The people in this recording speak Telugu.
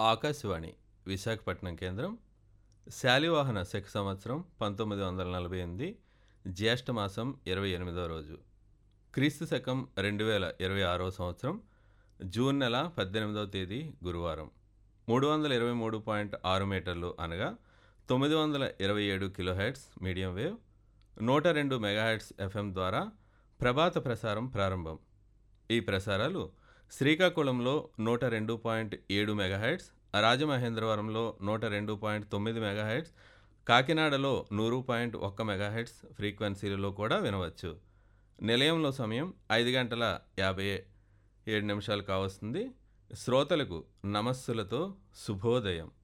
ఆకాశవాణి విశాఖపట్నం కేంద్రం శాలివాహన శక సంవత్సరం పంతొమ్మిది వందల నలభై ఎనిమిది జ్యేష్ఠ మాసం ఇరవై ఎనిమిదవ రోజు క్రీస్తు శకం రెండు వేల ఇరవై ఆరవ సంవత్సరం జూన్ నెల పద్దెనిమిదవ తేదీ గురువారం మూడు వందల ఇరవై మూడు పాయింట్ ఆరు మీటర్లు అనగా తొమ్మిది వందల ఇరవై ఏడు కిలోహెడ్స్ మీడియం వేవ్ నూట రెండు మెగాహెడ్స్ ఎఫ్ఎం ద్వారా ప్రభాత ప్రసారం ప్రారంభం ఈ ప్రసారాలు శ్రీకాకుళంలో నూట రెండు పాయింట్ ఏడు మెగాహెడ్స్ రాజమహేంద్రవరంలో నూట రెండు పాయింట్ తొమ్మిది మెగాహెడ్స్ కాకినాడలో నూరు పాయింట్ ఒక్క మెగాహెడ్స్ ఫ్రీక్వెన్సీలలో కూడా వినవచ్చు నిలయంలో సమయం ఐదు గంటల యాభై ఏడు నిమిషాలు కావస్తుంది శ్రోతలకు నమస్సులతో శుభోదయం